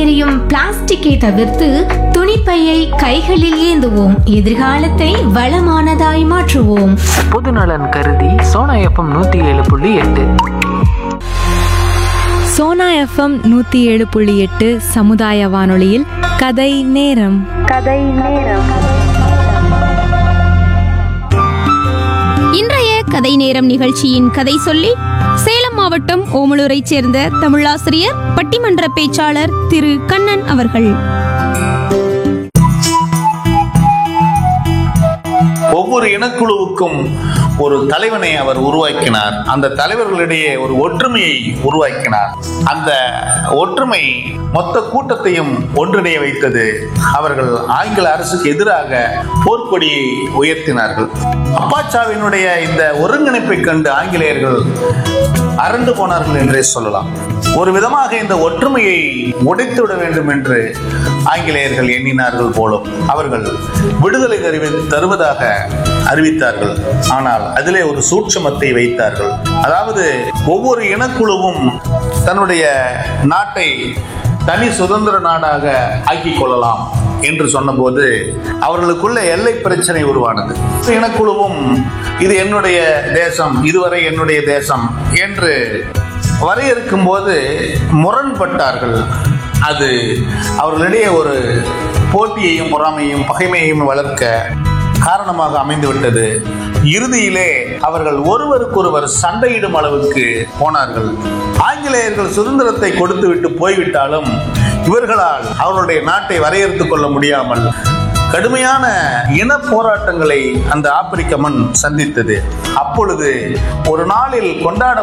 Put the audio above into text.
எரியும் பிளாஸ்டிக்கை தவிர்த்து துணிப்பையை கைகளில் ஏந்துவோம் எதிர்காலத்தை வளமானதாய் மாற்றுவோம் பொதுநலன் கருதி சோனா எஃப்எம் நூற்றி ஏழு புள்ளி எட்டு சோனா எஃப்எம் நூற்றி ஏழு புள்ளி எட்டு சமுதாய வானொலியில் கதை நேரம் இன்றைய கதை நேரம் நிகழ்ச்சியின் கதை சொல்லி சேலம் மாவட்டம் ஓமலூரைச் சேர்ந்த தமிழாசிரியர் பட்டிமன்ற பேச்சாளர் திரு கண்ணன் அவர்கள் ஒவ்வொரு இனக்குழுவுக்கும் ஒரு தலைவனை அவர் உருவாக்கினார் அந்த தலைவர்களிடையே ஒரு ஒற்றுமையை உருவாக்கினார் அந்த ஒற்றுமை மொத்த கூட்டத்தையும் ஒன்றிணைய வைத்தது அவர்கள் ஆங்கில அரசுக்கு எதிராக போர்க்கொடியை உயர்த்தினார்கள் அப்பாச்சாவினுடைய இந்த ஒருங்கிணைப்பை கண்டு ஆங்கிலேயர்கள் அரண்டு போனார்கள் என்றே சொல்லலாம் ஒரு விதமாக இந்த ஒற்றுமையை உடைத்துவிட வேண்டும் என்று ஆங்கிலேயர்கள் எண்ணினார்கள் போலும் அவர்கள் விடுதலை தருவி தருவதாக அறிவித்தார்கள் ஆனால் அதிலே ஒரு சூட்சமத்தை வைத்தார்கள் அதாவது ஒவ்வொரு இனக்குழுவும் தன்னுடைய நாட்டை தனி சுதந்திர நாடாக ஆக்கிக் கொள்ளலாம் என்று சொன்னபோது அவர்களுக்குள்ள எல்லை பிரச்சனை உருவானது இனக்குழுவும் இது என்னுடைய தேசம் இதுவரை என்னுடைய தேசம் என்று வரையறுக்கும் போது முரண்பட்டார்கள் அது அவர்களிடையே ஒரு போட்டியையும் பொறாமையும் பகைமையையும் வளர்க்க காரணமாக அமைந்துவிட்டது இறுதியிலே அவர்கள் ஒருவருக்கொருவர் சண்டையிடும் அளவுக்கு போனார்கள் ஆங்கிலேயர்கள் சுதந்திரத்தை கொடுத்துவிட்டு போய்விட்டாலும் இவர்களால் அவர்களுடைய நாட்டை வரையறுத்துக் கொள்ள முடியாமல் கடுமையான இன போராட்டங்களை அந்த ஆப்பிரிக்க மண் சந்தித்தது அப்பொழுது ஒரு நாளில் கொண்டாட